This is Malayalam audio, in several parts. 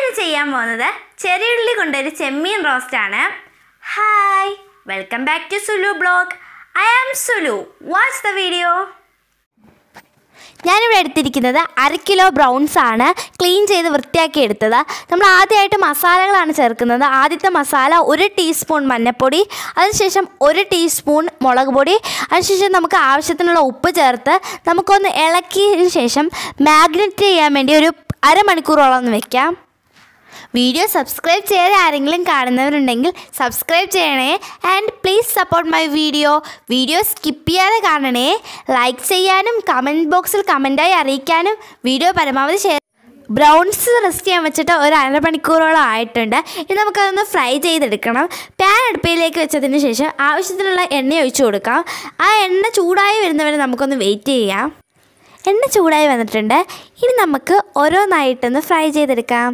ഞാനിവിടെ ചെയ്യാൻ പോകുന്നത് ചെറിയുള്ളി കൊണ്ടൊരു ചെമ്മീൻ റോസ്റ്റ് ആണ് hi welcome back to Sulu blog I am Sulu watch the video ഞാനിവിടെ എടുത്തിരിക്കുന്നത് അര കിലോ ബ്രൗൺസ് ആണ് ക്ലീൻ ചെയ്ത് വൃത്തിയാക്കി എടുത്തത് നമ്മൾ ആദ്യമായിട്ട് മസാലകളാണ് ചേർക്കുന്നത് ആദ്യത്തെ മസാല ഒരു ടീസ്പൂൺ മഞ്ഞൾപ്പൊടി അതിനുശേഷം ഒരു ടീസ്പൂൺ മുളക് പൊടി അതിനുശേഷം നമുക്ക് ആവശ്യത്തിനുള്ള ഉപ്പ് ചേർത്ത് നമുക്കൊന്ന് ഇളക്കിയതിന് ശേഷം മാഗ്നറ്റ് ചെയ്യാൻ വേണ്ടി ഒരു അരമണിക്കൂറോളം ഒന്ന് വെക്കാം വീഡിയോ സബ്സ്ക്രൈബ് ചെയ്യാതെ ആരെങ്കിലും കാണുന്നവരുണ്ടെങ്കിൽ സബ്സ്ക്രൈബ് ചെയ്യണേ and please support my video video skip ചെയ്യാതെ കാണണേ ലൈക്ക് ചെയ്യാനും കമൻറ്റ് ബോക്സിൽ കമൻറ്റായി അറിയിക്കാനും വീഡിയോ പരമാവധി ഷെയർ ബ്രൗൺസ് റെസ്റ്റ് ചെയ്യാൻ വെച്ചിട്ട് ഒരു അരമണിക്കൂറോളം ആയിട്ടുണ്ട് ഇനി നമുക്കതൊന്ന് ഫ്രൈ ചെയ്തെടുക്കണം പാൻ അടുപ്പയിലേക്ക് വെച്ചതിന് ശേഷം ആവശ്യത്തിനുള്ള എണ്ണ ഒഴിച്ചു കൊടുക്കാം ആ എണ്ണ ചൂടായി വരുന്നവരെ നമുക്കൊന്ന് വെയിറ്റ് ചെയ്യാം എണ്ണ ചൂടായി വന്നിട്ടുണ്ട് ഇനി നമുക്ക് ഓരോന്നായിട്ടൊന്ന് ഫ്രൈ ചെയ്തെടുക്കാം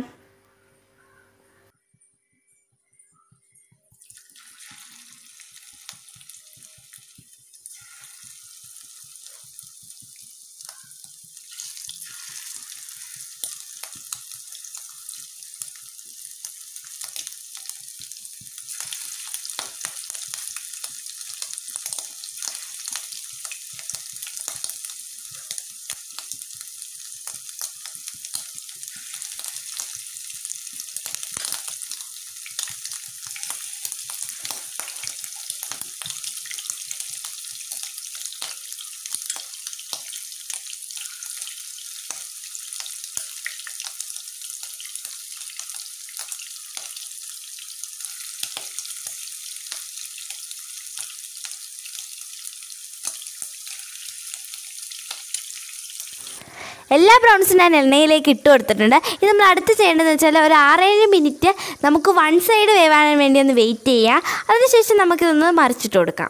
എല്ലാ ബ്രൗൺസും ഞാൻ എണ്ണയിലേക്ക് ഇട്ട് കൊടുത്തിട്ടുണ്ട് ഇത് നമ്മൾ അടുത്ത് ചെയ്യേണ്ടതെന്ന് വെച്ചാൽ ഒരു ആറേഴ് മിനിറ്റ് നമുക്ക് വൺ സൈഡ് വേവാൻ വേണ്ടി ഒന്ന് വെയിറ്റ് ചെയ്യാം അതിനുശേഷം നമുക്കിതൊന്ന് മറിച്ചിട്ട് കൊടുക്കാം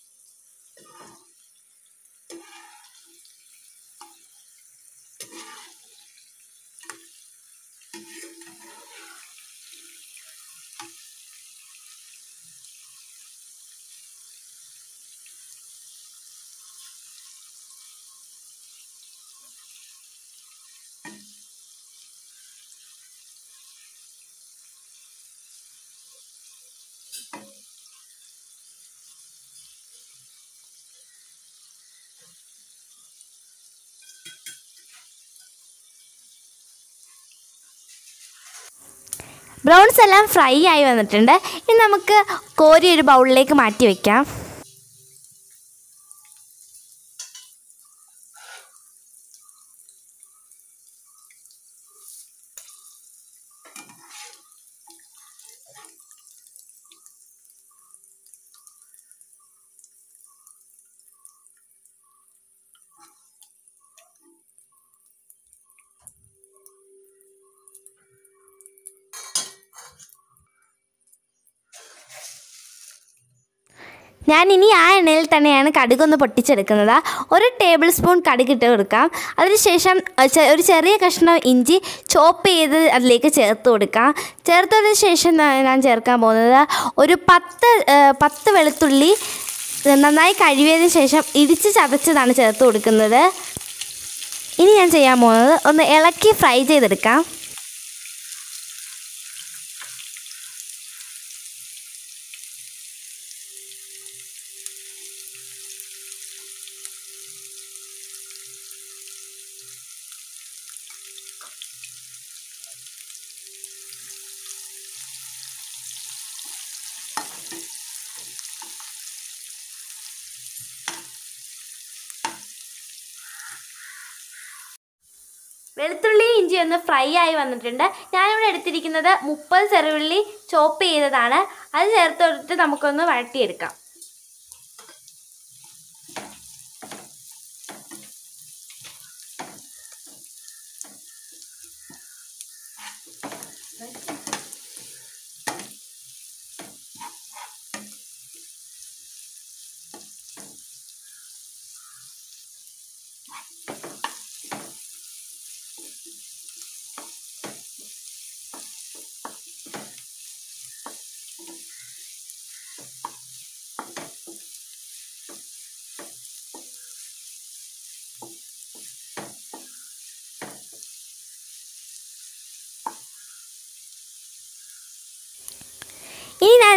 ബ്രൗൺസ് എല്ലാം ഫ്രൈ ആയി വന്നിട്ടുണ്ട് ഇനി നമുക്ക് കോരി ഒരു ബൗളിലേക്ക് മാറ്റി വയ്ക്കാം ഞാൻ ഇനി ആ എണ്ണയിൽ തന്നെയാണ് കടുകൊന്ന് പൊട്ടിച്ചെടുക്കുന്നത് ഒരു ടേബിൾ സ്പൂൺ കടുകിട്ട് കൊടുക്കാം അതിനുശേഷം ചെ- ഒരു ചെറിയ കഷ്ണം ഇഞ്ചി ചോപ്പ് ചെയ്ത് അതിലേക്ക് ചേർത്ത് കൊടുക്കാം ചേർത്തതിന് ശേഷം ഞാ- ഞാൻ ചേർക്കാൻ പോകുന്നത് ഒരു പത്ത് ഏഹ്, പത്ത് വെളുത്തുള്ളി നന്നായി കഴുകിയതിന് ശേഷം ഇടിച്ച് ചതച്ചതാണ് ചേർത്ത് കൊടുക്കുന്നത് ഇനി ഞാൻ ചെയ്യാൻ പോകുന്നത് ഒന്ന് ഇളക്കി ഫ്രൈ ചെയ്തെടുക്കാം വെളുത്തുള്ളി ഇഞ്ചി ഒന്ന് ഫ്രൈ ആയി വന്നിട്ടുണ്ട് ഞാനിവിടെ എടുത്തിരിക്കുന്നത് മുപ്പത് ചെറുള്ളി ചോപ്പ് ചെയ്തതാണ് അത് ചേർത്ത് കൊടുത്തിട്ട് നമുക്കൊന്ന് വഴട്ടിയെടുക്കാം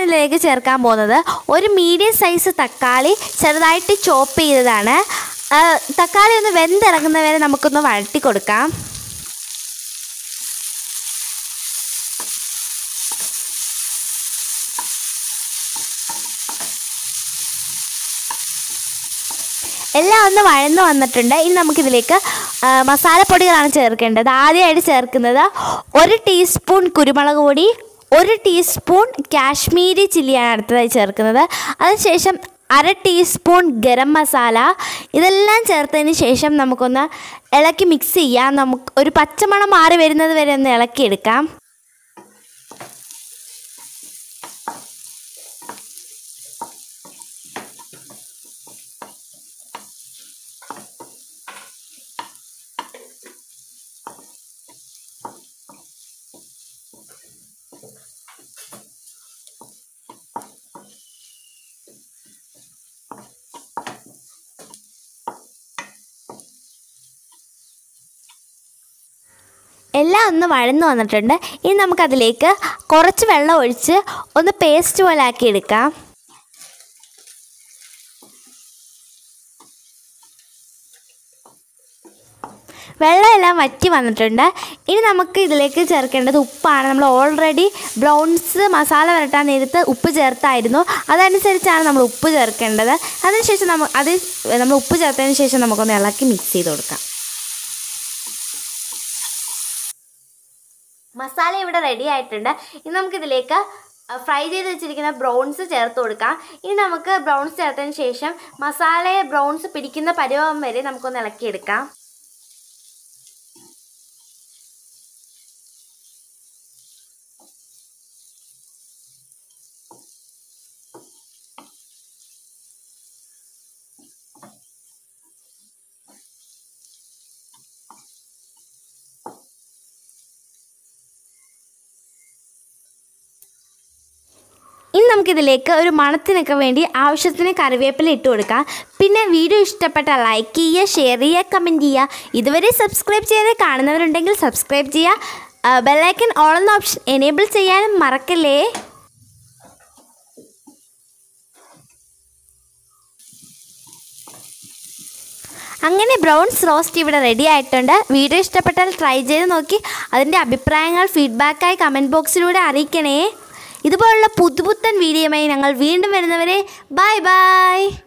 ഇതിലേക്ക് ചേർക്കാൻ പോകുന്നത് ഒരു മീഡിയം സൈസ് തക്കാളി ചെറുതായിട്ട് ചോപ്പ് ചെയ്തതാണ് ആ, തക്കാളി ഒന്ന് വെന്തിറങ്ങുന്ന വരെ നമുക്കൊന്ന് വഴറ്റി കൊടുക്കാം എല്ലാം ഒന്ന് വഴന്ന് വന്നിട്ടുണ്ട് ഇനി നമുക്കിതിലേക്ക് ആ, മസാലപ്പൊടികളാണ് ചേർക്കേണ്ടത് ആദ്യമായിട്ട് ചേർക്കുന്നത് ഒരു ടീസ്പൂൺ കുരുമുളക് പൊടി ഒരു ടീസ്പൂൺ കാശ്മീരി ചില്ലിയാണ് അടുത്തതായി ചേർക്കുന്നത് അതിനുശേഷം അര ടീസ്പൂൺ ഗരം മസാല ഇതെല്ലാം ചേർത്തതിന് ശേഷം നമുക്കൊന്ന് ഇളക്കി മിക്സ് ചെയ്യാം നമുക്ക് ഒരു പച്ചമണം മാറി വരുന്നത് വരെ ഒന്ന് ഇളക്കിയെടുക്കാം എല്ലാം ഒന്ന് വഴന്നു വന്നിട്ടുണ്ട് ഇനി നമുക്കതിലേക്ക് കുറച്ച് വെള്ളം ഒഴിച്ച് ഒന്ന് പേസ്റ്റ് പോലെ ആക്കി എടുക്കാം വെള്ളമെല്ലാം വറ്റി വന്നിട്ടുണ്ട് ഇനി നമുക്ക് ഇതിലേക്ക് ചേർക്കേണ്ടത് ഉപ്പാണ് നമ്മൾ ഓൾറെഡി ബ്രൗൺസ് മസാല വരട്ടാൻ നേരത്ത് ഉപ്പ് ചേർത്തായിരുന്നു അതനുസരിച്ചാണ് നമ്മൾ ഉപ്പ് ചേർക്കേണ്ടത് അതിനുശേഷം നമ്മൾ അത് നമ്മൾ ഉപ്പ് ചേർത്തതിന് ശേഷം നമുക്കൊന്ന് ഇളക്കി മിക്സ് ചെയ്ത് കൊടുക്കാം മസാല ഇവിടെ റെഡി ആയിട്ടുണ്ട് ഇനി നമുക്കിതിലേക്ക് ഫ്രൈ ചെയ്ത് വെച്ചിരിക്കുന്ന ബ്രൗൺസ് ചേർത്ത് കൊടുക്കാം ഇനി നമുക്ക് ബ്രൗൺസ് ചേർത്തതിന് ശേഷം മസാലയെ ബ്രൗൺസ് പിടിക്കുന്ന പരുവം വരെ നമുക്കൊന്ന് ഇളക്കിയെടുക്കാം ഇനി നമുക്കിതിലേക്ക് ഒരു മണത്തിനൊക്കെ വേണ്ടി ആവശ്യത്തിന് കറിവേപ്പില ഇട്ട് കൊടുക്കാം പിന്നെ വീഡിയോ ഇഷ്ടപ്പെട്ടാൽ ലൈക്ക് ചെയ്യുക ഷെയർ ചെയ്യുക കമൻറ്റ് ചെയ്യുക ഇതുവരെ സബ്സ്ക്രൈബ് ചെയ്ത് കാണുന്നവരുണ്ടെങ്കിൽ സബ്സ്ക്രൈബ് ചെയ്യുക ബെല്ലൈക്കൻ ഓൾ എന്ന ഓപ്ഷൻ എനേബിൾ ചെയ്യാനും മറക്കല്ലേ അങ്ങനെ ബ്രൗൺസ് റോസ്റ്റ് ഇവിടെ റെഡി ആയിട്ടുണ്ട് വീഡിയോ ഇഷ്ടപ്പെട്ടാൽ ട്രൈ ചെയ്ത് നോക്കി അതിൻ്റെ അഭിപ്രായങ്ങൾ ഫീഡ്ബാക്കായി കമൻറ്റ് ബോക്സിലൂടെ അറിയിക്കണേ ഇതുപോലുള്ള പുതുപുത്തൻ വീഡിയോയുമായി ഞങ്ങൾ വീണ്ടും വരുന്നവരെ ബൈ ബൈ